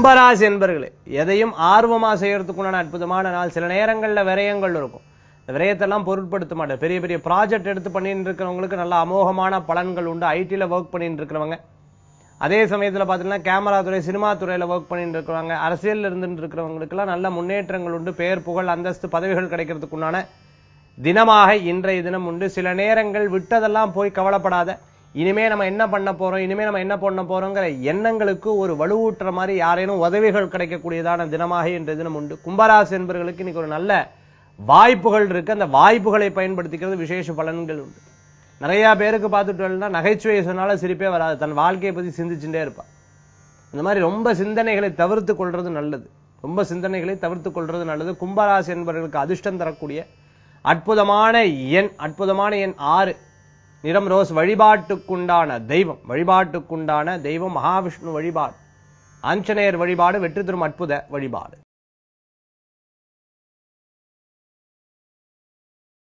கும்பராசி என்பர்களே எதையும் ஆர்வமா செய்யறதுக்குண்டான அற்புதமான நாள் சில நேரங்கள்ல விரயங்கள் இருக்கும் இந்த விரயத்தெல்லாம் பொருட்படுத்த மாட்டேன் பெரிய பெரிய ப்ராஜெக்ட் எடுத்து பண்ணிட்டு இருக்கிறவங்களுக்கு நல்ல அமோகமான பலன்கள் உண்டு ஐடில ஒர்க் பண்ணிட்டு இருக்கிறவங்க அதே சமயத்துல பாத்தீங்கன்னா கேமரா துறை சினிமா துறையில ஒர்க் பண்ணிட்டு இருக்கிறவங்க அரசியல்ல இருந்துட்டு இருக்கிறவங்களுக்கெல்லாம் நல்ல முன்னேற்றங்கள் உண்டு பெயர் புகழ் அந்தஸ்து பதவிகள் கிடைக்கிறதுக்குண்டான தினமாக இன்றைய தினம் உண்டு சில நேரங்கள் விட்டதெல்லாம் போய் கவலைப்படாத இனிமே நம்ம என்ன பண்ண போறோம் இனிமே நம்ம என்ன பண்ண போறோங்கிற எண்ணங்களுக்கு ஒரு வலுவூட்டுற மாதிரி யாரேனும் உதவிகள் கிடைக்கக்கூடியதான தினமாக இன்றைய தினம் உண்டு கும்பராசி என்பவர்களுக்கு இன்னைக்கு ஒரு நல்ல வாய்ப்புகள் இருக்கு அந்த வாய்ப்புகளை பயன்படுத்திக்கிறது விசேஷ பலன்கள் உண்டு நிறைய பேருக்கு பார்த்துட்டோம்னா நகைச்சுவை சொன்னாலும் சிரிப்பே வராது தன் வாழ்க்கையை பத்தி சிந்திச்சுட்டே இருப்பா இந்த மாதிரி ரொம்ப சிந்தனைகளை தவிர்த்து கொள்றது நல்லது ரொம்ப சிந்தனைகளை தவிர்த்து கொள்றது நல்லது கும்பராசி என்பவர்களுக்கு அதிர்ஷ்டம் தரக்கூடிய அற்புதமான எண் அற்புதமான எண் ஆறு நிறம் ரோஸ் வழிபாட்டுக்குண்டான தெய்வம் வழிபாட்டுக்குண்டான தெய்வம் மகாவிஷ்ணு வழிபாடு ஆஞ்சநேயர் வழிபாடு வெற்றி தரும் அற்புத வழிபாடு